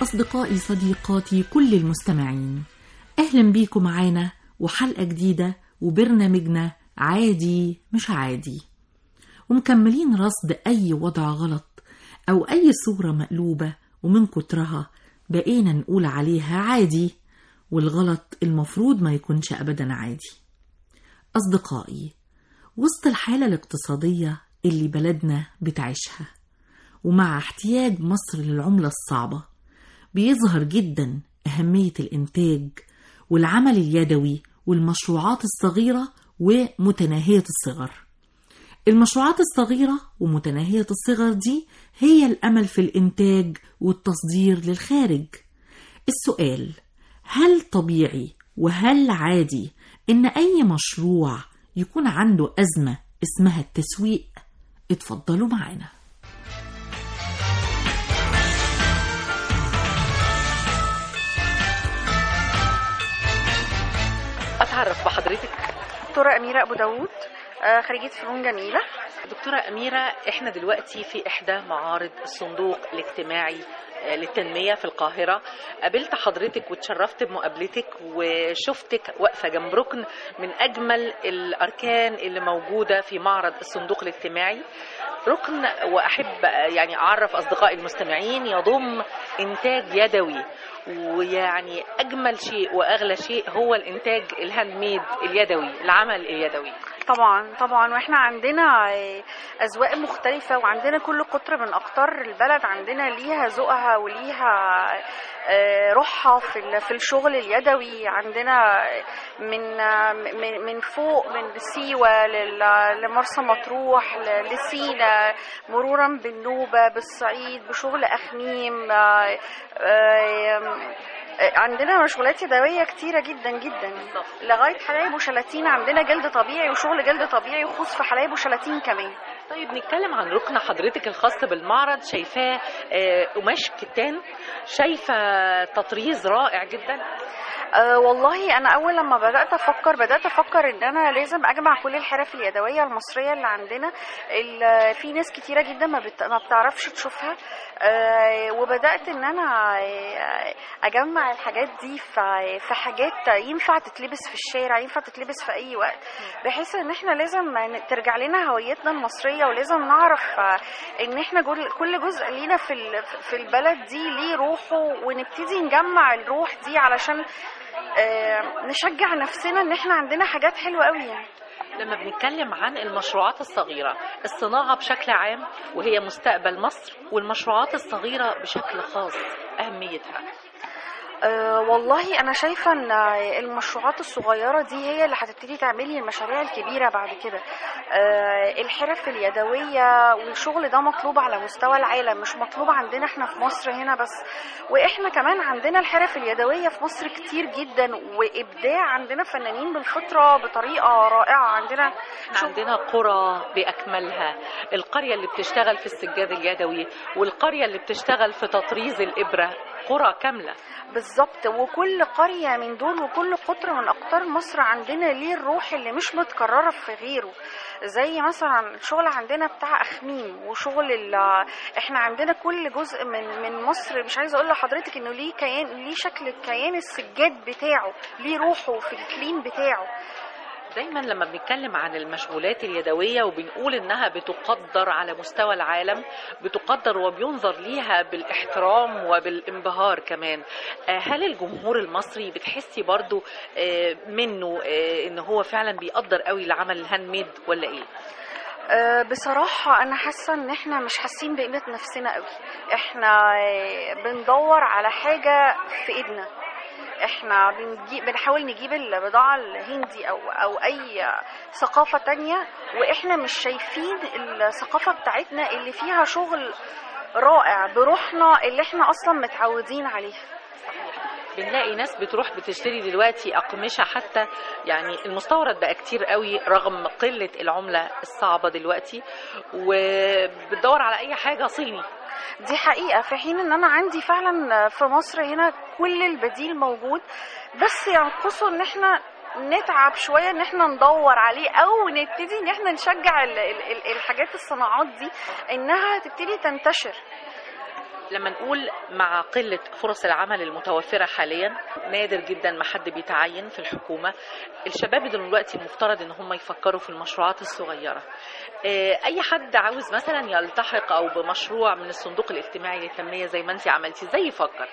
أصدقائي صديقاتي كل المستمعين أهلا بيكم معانا وحلقة جديدة وبرنامجنا عادي مش عادي ومكملين رصد أي وضع غلط أو أي صورة مقلوبة ومن كترها بقينا نقول عليها عادي والغلط المفروض ما يكونش أبدا عادي أصدقائي وسط الحالة الاقتصادية اللي بلدنا بتعيشها ومع احتياج مصر للعملة الصعبة بيظهر جدا أهمية الإنتاج والعمل اليدوي والمشروعات الصغيرة ومتناهية الصغر المشروعات الصغيرة ومتناهية الصغر دي هي الأمل في الإنتاج والتصدير للخارج السؤال هل طبيعي وهل عادي إن أي مشروع يكون عنده أزمة اسمها التسويق؟ اتفضلوا معانا أتعرف بحضرتك دكتورة أميرة أبو داوود آه، خريجة فنون جميلة دكتورة أميرة إحنا دلوقتي في إحدى معارض الصندوق الاجتماعي آه، للتنمية في القاهرة قابلت حضرتك وتشرفت بمقابلتك وشفتك واقفة جنب ركن من أجمل الأركان اللي موجودة في معرض الصندوق الاجتماعي ركن وأحب يعني أعرف أصدقائي المستمعين يضم إنتاج يدوي ويعني أجمل شيء وأغلى شيء هو الإنتاج الهاند ميد اليدوي العمل اليدوي طبعا طبعا واحنا عندنا آه، أذواق مختلفة وعندنا كل قطر من أقطار البلد عندنا ليها ذوقها وليها آه، روحها في ال- في الشغل اليدوي عندنا من آه، من من فوق من سيوة لل- لمرسى مطروح ل- لسينا مرورا بالنوبة بالصعيد بشغل أخميم آه، آه، عندنا مشغولات يدوية كتيرة جدا جدا لغاية حلايب وشلاتين عندنا جلد طبيعي وشغل جلد طبيعي وخوص في حلايب وشلاتين كمان طيب نتكلم عن ركن حضرتك الخاص بالمعرض شايفاه آه، قماش كتان شايفة تطريز رائع جدا أه والله انا اول لما بدات افكر بدات افكر ان انا لازم اجمع كل الحرف اليدويه المصريه اللي عندنا ال- في ناس كتيره جدا ما, بت... ما بتعرفش تشوفها أه وبدات ان انا آه، اجمع الحاجات دي في في حاجات ينفع تتلبس في الشارع ينفع تتلبس في اي وقت بحيث ان احنا لازم ن- ترجع لنا هويتنا المصريه ولازم نعرف آه، ان احنا جل- كل جزء لينا في ال- في البلد دي ليه روحه ونبتدي نجمع الروح دي علشان آه، نشجع نفسنا ان احنا عندنا حاجات حلوه قوي يعني لما بنتكلم عن المشروعات الصغيرة الصناعة بشكل عام وهي مستقبل مصر والمشروعات الصغيرة بشكل خاص أهميتها أه والله انا شايفه ان المشروعات الصغيره دي هي اللي هتبتدي تعملي المشاريع الكبيره بعد كده أه الحرف اليدويه والشغل ده مطلوب على مستوى العالم مش مطلوب عندنا احنا في مصر هنا بس واحنا كمان عندنا الحرف اليدويه في مصر كتير جدا وابداع عندنا فنانين بالفطره بطريقه رائعه عندنا احنا عندنا قرى بأكملها القرية اللي بتشتغل في السجاد اليدوي والقرية اللي بتشتغل في تطريز الإبرة قرى كاملة بالظبط وكل قرية من دول وكل قطر من أقطار مصر عندنا ليه الروح اللي مش متكررة في غيره زي مثلا الشغل عندنا بتاع أخميم وشغل ال احنا عندنا كل جزء من من مصر مش عايزة أقول لحضرتك إنه ليه كيان ليه شكل الكيان السجاد بتاعه ليه روحه في الكلين بتاعه دايما لما بنتكلم عن المشغولات اليدوية وبنقول انها بتقدر على مستوى العالم بتقدر وبينظر ليها بالاحترام وبالانبهار كمان آه، هل الجمهور المصري بتحسي برضو آه، منه آه، ان هو فعلا بيقدر قوي العمل الهاند ميد ولا ايه أه، بصراحة أنا حاسة إن إحنا مش حاسين بقيمة نفسنا قوي إحنا أه، بندور على حاجة في إيدنا إحنا بنجيب بنحاول نجيب البضاعة الهندي أو أو أي ثقافة تانية وإحنا مش شايفين الثقافة بتاعتنا اللي فيها شغل رائع بروحنا اللي إحنا أصلا متعودين عليها بنلاقي ناس بتروح بتشتري دلوقتي أقمشة حتى يعني المستورد بقى كتير قوي رغم قلة العملة الصعبة دلوقتي وبتدور على أي حاجة صيني دي حقيقة في حين ان انا عندي فعلا في مصر هنا كل البديل موجود بس ينقصه ان احنا نتعب شوية ان احنا ندور عليه او نبتدي ان احنا نشجع ال- ال- ال- الحاجات الصناعات دي انها تبتدي تنتشر لما نقول مع قلة فرص العمل المتوفرة حاليا نادر جدا ما حد بيتعين في الحكومة الشباب دلوقتي المفترض ان هم يفكروا في المشروعات الصغيرة آه، اي حد عاوز مثلا يلتحق او بمشروع من الصندوق الاجتماعي للتنمية زي ما انت عملتي ازاي يفكر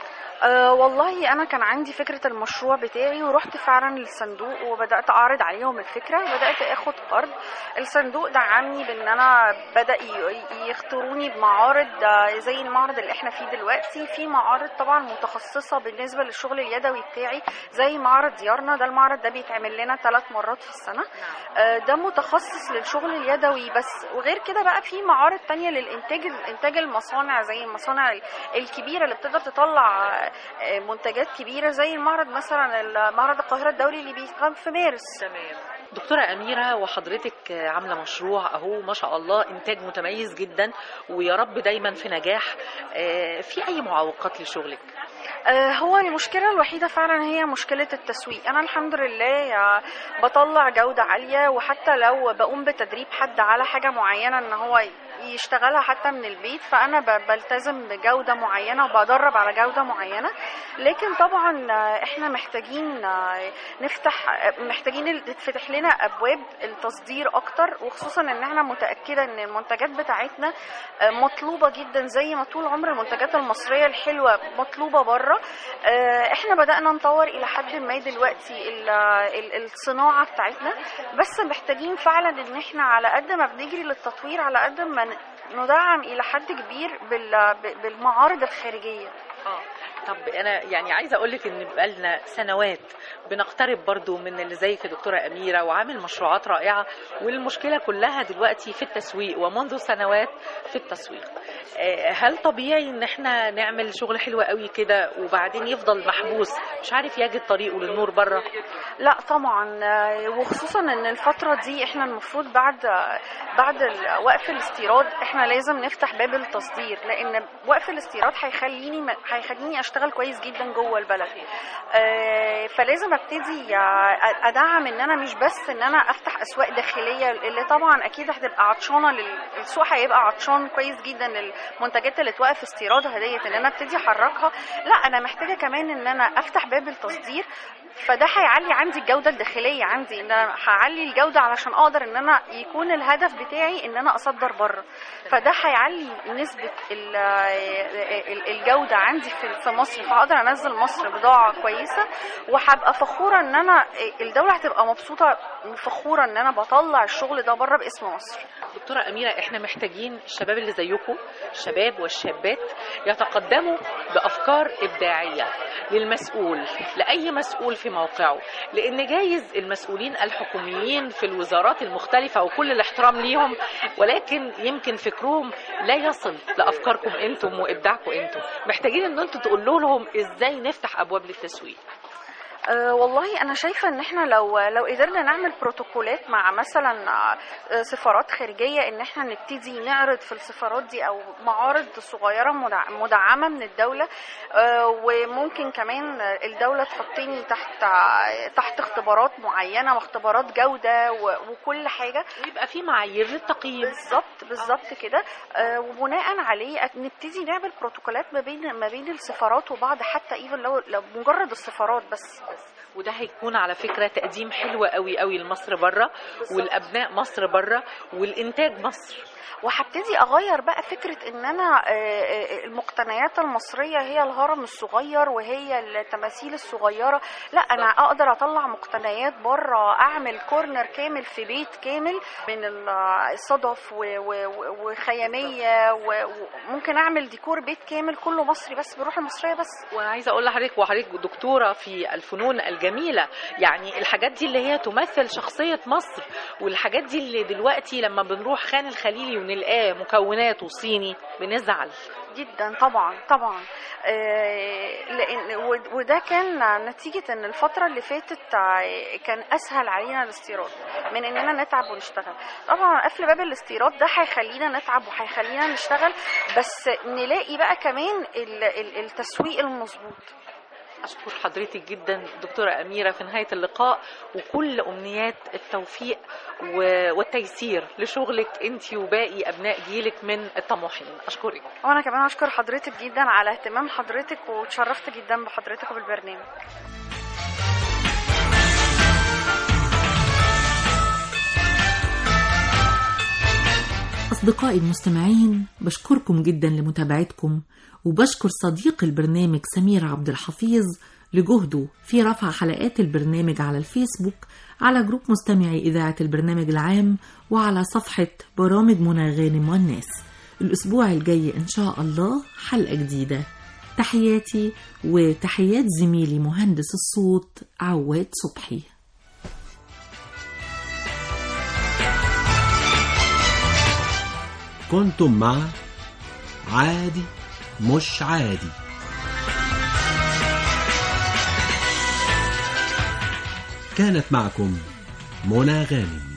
أه والله انا كان عندي فكره المشروع بتاعي ورحت فعلا للصندوق وبدات اعرض عليهم الفكره بدات اخد قرض الصندوق دعمني بان انا بدا ي- يختاروني بمعارض آه، زي المعرض اللي احنا فيه دلوقتي في معارض طبعا متخصصه بالنسبه للشغل اليدوي بتاعي زي معرض ديارنا ده المعرض ده بيتعمل لنا ثلاث مرات في السنه آه، ده متخصص للشغل اليدوي بس وغير كده بقى في معارض تانية للإنتاج إنتاج المصانع زي المصانع ال- الكبيرة اللي بتقدر تطلع آه، منتجات كبيرة زي المعرض مثلا معرض القاهرة الدولي اللي بيقام في مارس تمام دكتورة أميرة وحضرتك عاملة مشروع أهو ما شاء الله إنتاج متميز جدا ويا رب دايما في نجاح آه، في أي معوقات لشغلك؟ آه، هو المشكلة الوحيدة فعلا هي مشكلة التسويق أنا الحمد لله آه، بطلع جودة عالية وحتى لو بقوم بتدريب حد على حاجة معينة إن هو يشتغلها حتى من البيت فأنا ب- بلتزم بجودة معينة وبدرب على جودة معينة لكن طبعا آه، احنا محتاجين آه، نفتح آه، محتاجين ال- تتفتح لنا أبواب التصدير أكتر وخصوصا إن احنا متأكدة إن المنتجات بتاعتنا آه، مطلوبة جدا زي ما طول عمر المنتجات المصرية الحلوة مطلوبة بره آه، احنا بدأنا نطور إلى حد ما دلوقتي ال- ال- الصناعة بتاعتنا بس محتاجين فعلا إن احنا على قد ما بنجري للتطوير على قد ما ن- ندعم إلى حد كبير بال- ب- بالمعارض الخارجية اه طب انا يعني عايزه اقول لك ان بقالنا سنوات بنقترب برضو من اللي زيك يا دكتوره اميره وعامل مشروعات رائعه والمشكله كلها دلوقتي في التسويق ومنذ سنوات في التسويق آه، هل طبيعي ان احنا نعمل شغل حلو قوي كده وبعدين يفضل محبوس مش عارف يجد طريقه للنور بره لا طبعا آه، وخصوصا ان الفتره دي احنا المفروض بعد بعد ال- وقف الاستيراد احنا لازم نفتح باب التصدير لان وقف الاستيراد هيخليني م- هيخليني اشتغل كويس جدا جوه البلد آه، فلازم ابتدي آه، ادعم ان انا مش بس ان انا افتح اسواق داخليه اللي طبعا اكيد هتبقى عطشانه لل- السوق هيبقى عطشان كويس جدا للمنتجات اللي توقف استيرادها ديت ان انا ابتدي احركها لا انا محتاجه كمان ان انا افتح باب التصدير فده هيعلي عندي الجوده الداخليه عندي ان انا هعلي الجوده علشان اقدر ان انا يكون الهدف بتاعي ان انا اصدر بره فده هيعلي نسبه ال- ال- الجوده عندي في في مصر فهقدر انزل مصر بضاعه كويسه وهبقى فخوره ان انا الدوله هتبقى مبسوطه فخوره ان انا بطلع الشغل ده بره باسم مصر دكتورة أميرة إحنا محتاجين الشباب اللي زيكم الشباب والشابات يتقدموا بأفكار إبداعية للمسؤول لأي مسؤول في موقعه لأن جايز المسؤولين الحكوميين في الوزارات المختلفة وكل الاحترام ليهم ولكن يمكن فكرهم لا يصل لأفكاركم أنتم وإبداعكم أنتم محتاجين أن أنتم تقولوا لهم إزاي نفتح أبواب للتسويق أه والله انا شايفه ان احنا لو لو قدرنا نعمل بروتوكولات مع مثلا آه، سفارات خارجيه ان احنا نبتدي نعرض في السفارات دي او معارض صغيره مدع- مدعمه من الدوله آه، وممكن كمان الدوله تحطني تحت تحت اختبارات معينه واختبارات جوده و- وكل حاجه ويبقى في معايير للتقييم بالظبط بالظبط كده آه، وبناء عليه أت- نبتدي نعمل بروتوكولات ما بين ما بين السفارات وبعض حتى ايفن لو لو مجرد السفارات بس وده هيكون على فكرة تقديم حلو قوي قوي لمصر بره والأبناء مصر بره والإنتاج مصر وهبتدي اغير بقى فكره ان انا آه، آه، المقتنيات المصريه هي الهرم الصغير وهي التماثيل الصغيره لا انا اقدر اطلع مقتنيات بره اعمل كورنر كامل في بيت كامل من ال- الصدف و- و- وخياميه و- وممكن اعمل ديكور بيت كامل كله مصري بس بالروح المصريه بس وانا عايزه اقول لحضرتك وحضرتك دكتوره في الفنون الجميله يعني الحاجات دي اللي هي تمثل شخصيه مصر والحاجات دي اللي دلوقتي لما بنروح خان الخليلي ونلقاه مكوناته صيني بنزعل جدا طبعا طبعا آه، لان ود- وده كان نتيجه ان الفتره اللي فاتت آه، كان اسهل علينا الاستيراد من اننا نتعب ونشتغل طبعا قفل باب الاستيراد ده هيخلينا نتعب وهيخلينا نشتغل بس نلاقي بقى كمان ال- ال- التسويق المظبوط أشكر حضرتك جدا دكتورة أميرة في نهاية اللقاء وكل أمنيات التوفيق و- والتيسير لشغلك أنت وباقي أبناء جيلك من الطموحين أشكرك وانا كمان اشكر حضرتك جدا على اهتمام حضرتك وتشرفت جدا بحضرتك وبالبرنامج أصدقائي المستمعين بشكركم جدا لمتابعتكم وبشكر صديق البرنامج سمير عبد الحفيظ لجهده في رفع حلقات البرنامج على الفيسبوك على جروب مستمعي إذاعة البرنامج العام وعلى صفحة برامج منى غانم والناس الأسبوع الجاي إن شاء الله حلقة جديدة تحياتي وتحيات زميلي مهندس الصوت عواد صبحي كنتم مع عادي مش عادي كانت معكم منى غانم